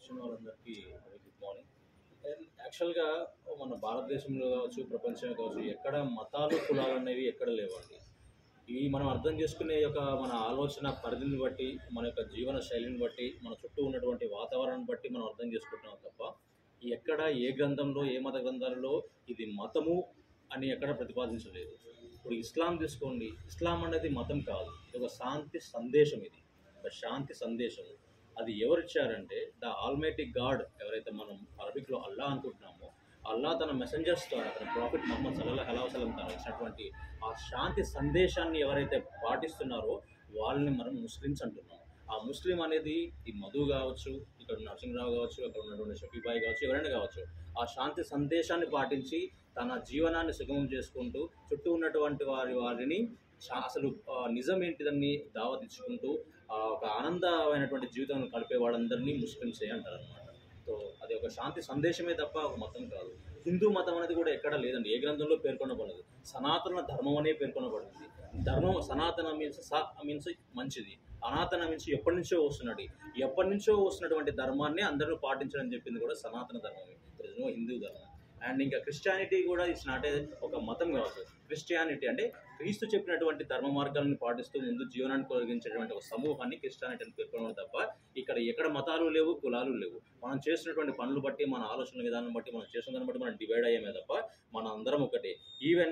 కూర్చున్న వాళ్ళందరికీ good morning యాక్చువల్గా మన భారతదేశంలో కావచ్చు ప్రపంచంలో కావచ్చు ఎక్కడ మతాలు కులాలు అనేవి ఎక్కడ లేవండి ఇవి మనం అర్థం చేసుకునే యొక్క మన ఆలోచన పరిధిని బట్టి మన యొక్క జీవన శైలిని బట్టి మన చుట్టూ ఉన్నటువంటి వాతావరణం బట్టి మనం అర్థం చేసుకుంటున్నాం తప్ప ఎక్కడ ఏ గ్రంథంలో ఏ మత గ్రంథాలలో ఇది మతము అని ఎక్కడ ప్రతిపాదించలేదు ఇప్పుడు ఇస్లాం తీసుకోండి ఇస్లాం అనేది మతం కాదు ఇది ఒక శాంతి సందేశం ఇది ఒక శాంతి సందేశం అది ఎవరు ఇచ్చారంటే ద ఆల్మైటీ గాడ్ ఎవరైతే మనం అరబిక్లో అల్లా అనుకుంటున్నామో అల్లా తన మెసెంజర్స్ ద్వారా తన ప్రాఫిట్ మహమ్మద్ సల్లాహ్ అలవసలం ద్వారా ఇచ్చినటువంటి ఆ శాంతి సందేశాన్ని ఎవరైతే పాటిస్తున్నారో వాళ్ళని మనం ముస్లిమ్స్ అంటున్నాం ఆ ముస్లిం అనేది ఈ మధు కావచ్చు ఇక్కడ నరసింహరావు కావచ్చు అక్కడ ఉన్నటువంటి షఫీబాయి కావచ్చు ఎవరైనా కావచ్చు ఆ శాంతి సందేశాన్ని పాటించి తన జీవనాన్ని సుగమం చేసుకుంటూ చుట్టూ ఉన్నటువంటి వారి వారిని చా- అసలు ఆ, నిజం ఏంటిదని దావత్ ఇచ్చుకుంటూ ఆ, ఒక ఆనందమైనటువంటి జీవితం కలిపే వాళ్ళందరినీ ముస్లిమ్సే అంటారు అనమాట సో అది ఒక శాంతి సందేశమే తప్ప ఒక మతం కాదు హిందూ మతం అనేది కూడా ఎక్కడ లేదండి ఏ గ్రంథంలో పేర్కొనబడదు సనాతన ధర్మం అనే పేర్కొనబడింది ధర్మం సనాతన మీన్స్ స మీన్స్ మంచిది అనాతన మీన్స్ ఎప్పటి నుంచో వస్తున్నది ఎప్పటి నుంచో వస్తున్నటువంటి ధర్మాన్ని అందరూ పాటించడం చెప్పింది కూడా సనాతన ధర్మమే నో హిందూ ధర్మం అండ్ ఇంకా క్రిస్టియానిటీ కూడా ఇట్స్ నాట్ ఏ ఒక మతం కావచ్చు క్రిస్టియానిటీ అంటే క్రీస్తు చెప్పినటువంటి ధర్మ మార్గాలను పాటిస్తూ ముందు జీవనాన్ని కొనగించేటువంటి ఒక సమూహాన్ని క్రిస్టియానిటీ అని పేర్కొనడం తప్ప ఇక్కడ ఎక్కడ మతాలు లేవు కులాలు లేవు మనం చేసినటువంటి పనులు బట్టి మన ఆలోచన విధానం బట్టి మనం చేసిన దాన్ని బట్టి మనం డివైడ్ అయ్యామే తప్ప మన అందరం ఒకటే ఈవెన్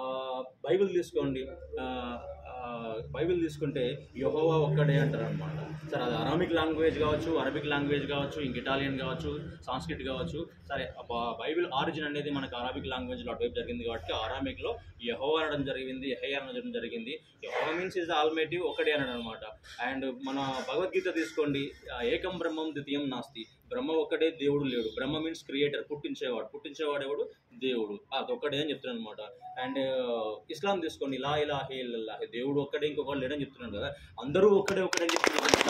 బైబిల్ తీసుకోండి ఆ, ఆ, బైబిల్ తీసుకుంటే యహోవా ఒక్కడే అంటారు అనమాట సరే అది అరామిక్ లాంగ్వేజ్ కావచ్చు అరబిక్ లాంగ్వేజ్ కావచ్చు ఇంక ఇటాలియన్ కావచ్చు సాంస్క్రిట్ కావచ్చు సరే ఆ బ- బైబిల్ ఆరిజిన్ అనేది మనకు అరాబిక్ లాంగ్వేజ్లో అటువైపు జరిగింది కాబట్టి అరామిక్లో యహోవా అనడం జరిగింది యహయ్య అనడం జరిగింది యహోవా మీన్స్ ఇస్ ఆల్మేటివ్ ఒకటే అనడం అనమాట అండ్ మన భగవద్గీత తీసుకోండి ఆ, ఏకం బ్రహ్మం ద్వితీయం నాస్తి బ్రహ్మ ఒక్కడే దేవుడు లేడు బ్రహ్మ మీన్స్ క్రియేటర్ పుట్టించేవాడు పుట్టించేవాడు ఎవడు దేవుడు అది ఒక్కడే అని చెప్తున్నాను అనమాట అండ్ ఇస్లాం తీసుకోండి ఇలా ఇలా హే ఇల్లాహ్ దేవుడు ఒక్కడే ఇంకొకటి లేడని చెప్తున్నాను కదా అందరూ ఒక్కడే ఒక్కడే అని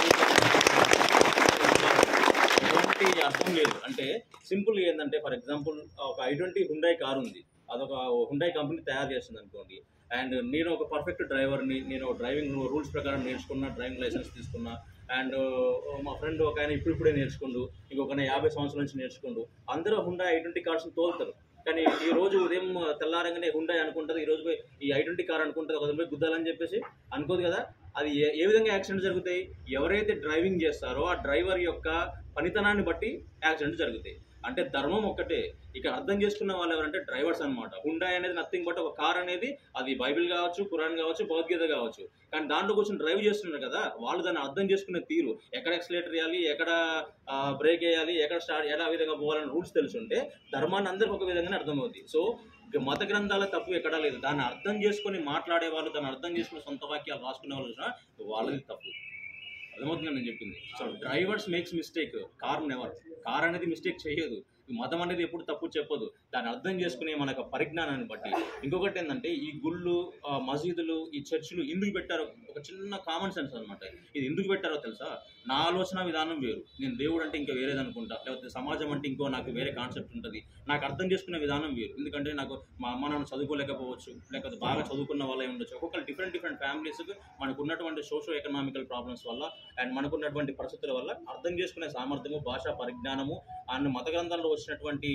చెప్తున్నారు ఎలాంటి అర్థం లేదు అంటే సింపుల్ ఏంటంటే ఫర్ ఎగ్జాంపుల్ ఒక ఐ ట్వంటీ హుండై కార్ ఉంది అదొక హుండై కంపెనీ తయారు చేస్తుంది అనుకోండి అండ్ నేను ఒక పర్ఫెక్ట్ డ్రైవర్ని నేను డ్రైవింగ్ రూల్స్ ప్రకారం నేర్చుకున్నా డ్రైవింగ్ లైసెన్స్ తీసుకున్నా అండ్ మా ఫ్రెండ్ ఒక ఆయన ఇప్పుడిప్పుడే నేర్చుకుండు ఇంకొక ఆయన యాభై సంవత్సరాల నుంచి నేర్చుకుండు అందరూ హుండా ఐ ట్వంటీ కార్స్ని తోలుతారు కానీ ఈ రోజు ఉదయం తెల్లారంగానే హుండా అనుకుంటుంది ఈ రోజు పోయి ఈ ఐ ట్వంటీ కార్ అనుకుంటుంది ఒక పోయి గుద్దాలని చెప్పేసి అనుకోదు కదా అది ఏ ఏ విధంగా యాక్సిడెంట్ జరుగుతాయి ఎవరైతే డ్రైవింగ్ చేస్తారో ఆ డ్రైవర్ యొక్క పనితనాన్ని బట్టి యాక్సిడెంట్ జరుగుతాయి అంటే ధర్మం ఒక్కటే ఇక అర్థం చేసుకున్న వాళ్ళు ఎవరంటే డ్రైవర్స్ అనమాట హుండా అనేది నథింగ్ బట్ ఒక కార్ అనేది అది బైబిల్ కావచ్చు ఖురాన్ కావచ్చు భగవద్గీత కావచ్చు కానీ దాంట్లో కూర్చొని డ్రైవ్ చేస్తున్నారు కదా వాళ్ళు దాన్ని అర్థం చేసుకునే తీరు ఎక్కడ ఎక్సలేటర్ వేయాలి ఎక్కడ బ్రేక్ వేయాలి ఎక్కడ స్టార్ట్ ఎలా విధంగా పోవాలని రూల్స్ తెలుసుంటే ధర్మాన్ని అందరికి ఒక విధంగానే అర్థమవుతుంది సో ఇక మత గ్రంథాల తప్పు ఎక్కడా లేదు దాన్ని అర్థం చేసుకొని మాట్లాడే వాళ్ళు దాన్ని అర్థం చేసుకుని సొంత వాక్యాలు రాసుకునే వాళ్ళు చూసినా వాళ్ళది తప్పు అర్థమవుతుంది నేను చెప్పింది so drivers makes mistake car never car అనేది మిస్టేక్ చేయదు ఈ మతం అనేది ఎప్పుడు తప్పు చెప్పదు దాన్ని అర్థం చేసుకునే మన యొక్క పరిజ్ఞానాన్ని బట్టి ఇంకొకటి ఏంటంటే ఈ గుళ్ళు ఆ, మసీదులు ఈ చర్చిలు ఎందుకు పెట్టారో ఒక చిన్న కామన్ సెన్స్ అనమాట ఇది ఎందుకు పెట్టారో తెలుసా నా ఆలోచన విధానం వేరు నేను దేవుడు అంటే ఇంకా వేరేది అనుకుంటా లేకపోతే సమాజం అంటే ఇంకో నాకు వేరే కాన్సెప్ట్ ఉంటుంది నాకు అర్థం చేసుకునే విధానం వేరు ఎందుకంటే నాకు మా అమ్మ నాన్న చదువుకోలేకపోవచ్చు లేకపోతే బాగా చదువుకున్న వాళ్ళే ఉండొచ్చు ఒక్కొక్కరు డిఫరెంట్ డిఫరెంట్ ఫ్యామిలీస్కి మనకు ఉన్నటువంటి సోషో ఎకనామికల్ ప్రాబ్లమ్స్ వల్ల అండ్ మనకున్నటువంటి పరిస్థితుల వల్ల అర్థం చేసుకునే సామర్థ్యము భాషా పరిజ్ఞానము అండ్ మత గ్రంథాల్లో వచ్చినటువంటి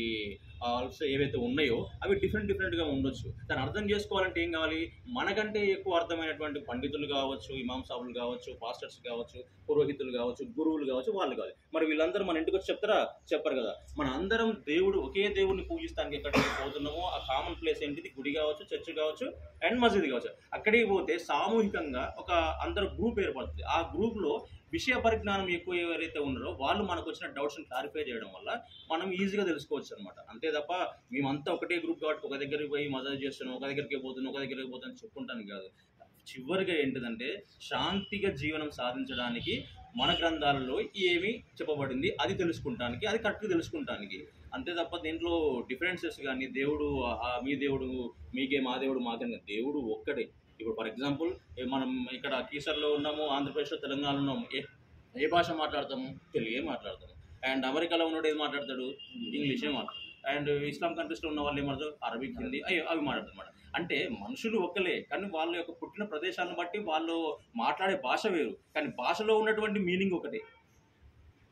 ఆల్సో ఏవైతే ఉన్నాయో అవి డిఫరెంట్ డిఫరెంట్గా ఉండొచ్చు దాన్ని అర్థం చేసుకోవాలంటే ఏం కావాలి మనకంటే ఎక్కువ అర్థమైనటువంటి పండితులు కావచ్చు ఇమాం సాబులు కావచ్చు పాస్టర్స్ కావచ్చు పురోహితులు కావచ్చు గురువులు కావచ్చు వాళ్ళు కావాలి మరి వీళ్ళందరూ మన ఇంటికి వచ్చి చెప్తారా చెప్పరు కదా మన అందరం దేవుడు ఒకే దేవుడిని పూజిస్తానికి ఎక్కడికి పోతున్నామో ఆ కామన్ ప్లేస్ ఏంటిది గుడి కావచ్చు చర్చ్ కావచ్చు అండ్ మసీద్ కావచ్చు అక్కడికి పోతే సామూహికంగా ఒక అందరు గ్రూప్ ఏర్పడుతుంది ఆ గ్రూప్లో విషయ పరిజ్ఞానం ఎక్కువ ఎవరైతే ఉన్నారో వాళ్ళు మనకు వచ్చిన డౌట్స్ని క్లారిఫై చేయడం వల్ల మనం ఈజీగా తెలుసుకోవచ్చు అనమాట అంతే తప్ప మేమంతా ఒకటే గ్రూప్ కాబట్టి ఒక దగ్గరికి పోయి మదర్ చేస్తున్నాం ఒక దగ్గరికి పోతున్నాం ఒక దగ్గరికి పోతాను చెప్పుకుంటాను కాదు చివరిగా ఏంటిదంటే శాంతిగా జీవనం సాధించడానికి మన గ్రంథాలలో ఏమి చెప్పబడింది అది తెలుసుకుంటానికి అది కరెక్ట్గా తెలుసుకుంటానికి అంతే తప్ప దీంట్లో డిఫరెన్సెస్ కానీ దేవుడు ఆ, మీ దేవుడు మీకే మా దేవుడు మాకే దేవుడు ఒక్కడే ఇప్పుడు ఫర్ ఎగ్జాంపుల్ మనం ఇక్కడ కీసర్లో ఉన్నాము ఆంధ్రప్రదేశ్లో తెలంగాణలో ఉన్నాము ఏ ఏ భాష మాట్లాడతాము తెలుగే మాట్లాడతాము అండ్ అమెరికాలో ఉన్నోడు ఏది మాట్లాడతాడు ఇంగ్లీషే మాట్లాడతాడు అండ్ ఇస్లాం కంట్రీస్లో ఉన్న వాళ్ళు ఏమాడతారు అరబిక్ హిందీ అవి అవి మాట్లాడతారు అంటే మనుషులు ఒక్కలే కానీ వాళ్ళ యొక్క పుట్టిన ప్రదేశాలను బట్టి వాళ్ళు మాట్లాడే భాష వేరు కానీ భాషలో ఉన్నటువంటి మీనింగ్ ఒకటే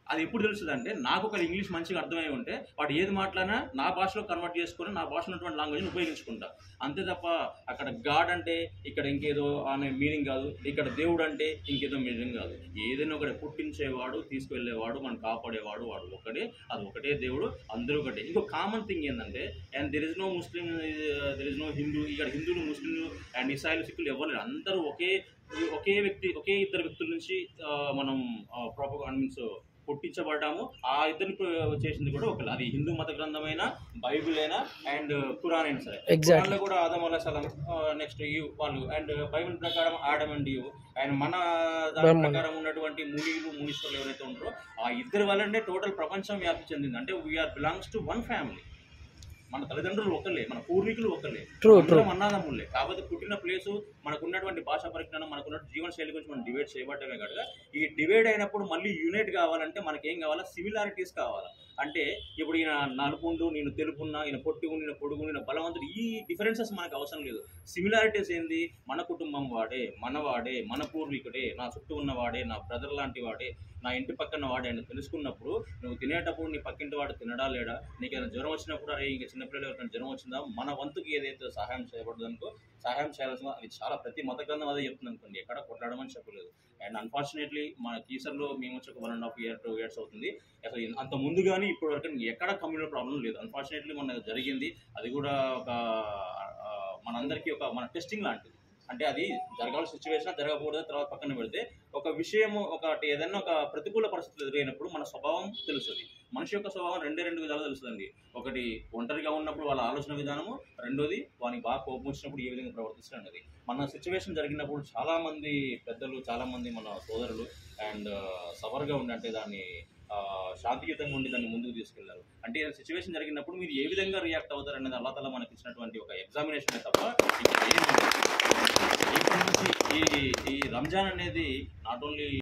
అది ఎప్పుడు తెలుస్తుంది అంటే నాకు ఒక ఇంగ్లీష్ మంచిగా అర్థమై ఉంటే వాడు ఏది మాట్లాడినా నా భాషలో కన్వర్ట్ చేసుకొని నా భాషలో ఉన్నటువంటి లాంగ్వేజ్ని ఉపయోగించుకుంటా అంతే తప్ప అక్కడ గాడ్ అంటే ఇక్కడ ఇంకేదో అనే మీనింగ్ కాదు ఇక్కడ దేవుడు అంటే ఇంకేదో మీనింగ్ కాదు ఏదైనా ఒకటి పుట్టించేవాడు తీసుకువెళ్ళేవాడు మనం కాపాడేవాడు వాడు ఒకటే అది ఒకటే దేవుడు అందరూ ఒకటే ఇంకో కామన్ థింగ్ ఏంటంటే and there is no Muslim there is no Hindu ఇక్కడ హిందువులు ముస్లింలు అండ్ ఇస్రాయల్ సిక్కులు ఎవరు లేరు. అందరూ ఒకే ఒకే వ్యక్తి ఒకే ఇద్దరు వ్యక్తుల నుంచి ఆ, మనం ప్రాపర్ మీన్స్ పుట్టించబడ్డాము ఆ ఇద్దరిని ప్ర- చేసింది కూడా ఒకరు అది హిందూ మత గ్రంథమైన బైబిల్ అయినా అండ్ ఖురాన్ అయినా సరే Exactly. ఖురాన్లో కూడా ఆదం అలా సలం నెక్స్ట్ ఈ వాళ్ళు అండ్ బైబిల్ ప్రకారం ఆడమ్ అండ్ యూ అండ్ మన దాని బ్రహ్మ. ప్రకారం ఉన్నటువంటి మునీలు మునీశ్వరులు ఎవరైతే ఉంటారో ఆ ఇద్దరు వల్లనే టోటల్ ప్రపంచం వ్యాప్తి చెందింది అంటే we are belongs to one family మన తల్లిదండ్రులు ఒకళ్ళే మన పూర్వీకులు ఒకళ్ళే True, అందరం అన్నదమ్ములే కాకపోతే పుట్టిన ప్లేసు మనకు ఉన్నటువంటి భాషా పరిజ్ఞానం మనకున్న జీవన శైలి గురించి మనం డివైడ్ చేయబడ్డమే కనుక ఈ డివైడ్ అయినప్పుడు మళ్ళీ యూనిట్ కావాలంటే మనకి ఏం కావాలా సిమిలారిటీస్ కావాలా అంటే ఇప్పుడు ఈయన నలుపుండు నేను తెలుపున్నా ఈయన పొట్టిగు నేను పొడుగు నేను బలవంతుడు ఈ డిఫరెన్సెస్ మనకు అవసరం లేదు సిమిలారిటీస్ ఏంది మన కుటుంబం వాడే మన వాడే మన పూర్వీకుడే నా చుట్టూ ఉన్నవాడే నా బ్రదర్ లాంటి వాడే నా ఇంటి పక్కన వాడే అని తెలుసుకున్నప్పుడు నువ్వు తినేటప్పుడు నీ పక్కింటి వాడు తినడా లేడా నీకు ఏదైనా జ్వరం వచ్చినప్పుడు అరే ఇంకా చిన్నపిల్లలు ఎవరికైనా జ్వరం వచ్చిందా మన వంతుకి ఏదైతే సహాయం చేయబడదు అనుకో సహాయం చేయాల్సిన అది చాలా ప్రతి మత గ్రంథం అదే చెప్తుంది అనుకోండి ఎక్కడ కొట్లాడమని చెప్పలేదు అండ్ అన్ఫార్చునేట్లీ మన కీసర్లో మేము వచ్చి ఒక one and half year two years అవుతుంది అసలు అంత ముందు కానీ ఇప్పటి వరకు ఎక్కడ కమ్యూనల్ ప్రాబ్లం లేదు అన్ఫార్చునేట్లీ మన జరిగింది అది కూడా ఒక ఆ, మనందరికీ ఒక మన టెస్టింగ్ లాంటిది అంటే అది జరగాల్సిన సిచ్యువేషన్ జరగకూడదు తర్వాత పక్కన పెడితే ఒక విషయము ఒకటి ఏదైనా ఒక ప్రతికూల పరిస్థితులు ఎదురైనప్పుడు మన స్వభావం తెలుస్తుంది మనిషి యొక్క స్వభావం రెండే రెండు విధాలు తెలుస్తుందండి ఒకటి ఒంటరిగా ఉన్నప్పుడు వాళ్ళ ఆలోచన విధానము రెండోది వానికి బాగా కోపం వచ్చినప్పుడు ఏ విధంగా ప్రవర్తిస్తారు అనేది మన సిచ్యువేషన్ జరిగినప్పుడు చాలా మంది పెద్దలు చాలా మంది మన సోదరులు అండ్ సవర్గా ఉండి అంటే దాన్ని ఆ, శాంతియుతంగా ఉండి దాన్ని ముందుకు తీసుకెళ్లారు అంటే సిచ్యువేషన్ జరిగినప్పుడు మీరు ఏ విధంగా రియాక్ట్ అవుతారు అనేది అల్లా తల మనకి ఇచ్చినటువంటి ఒక ఎగ్జామినేషన్ తప్ప ఇంకా ఏం ఉండదు. ఇప్పటి నుంచి ఈ ఈ రంజాన్ అనేది నాట్ ఓన్లీ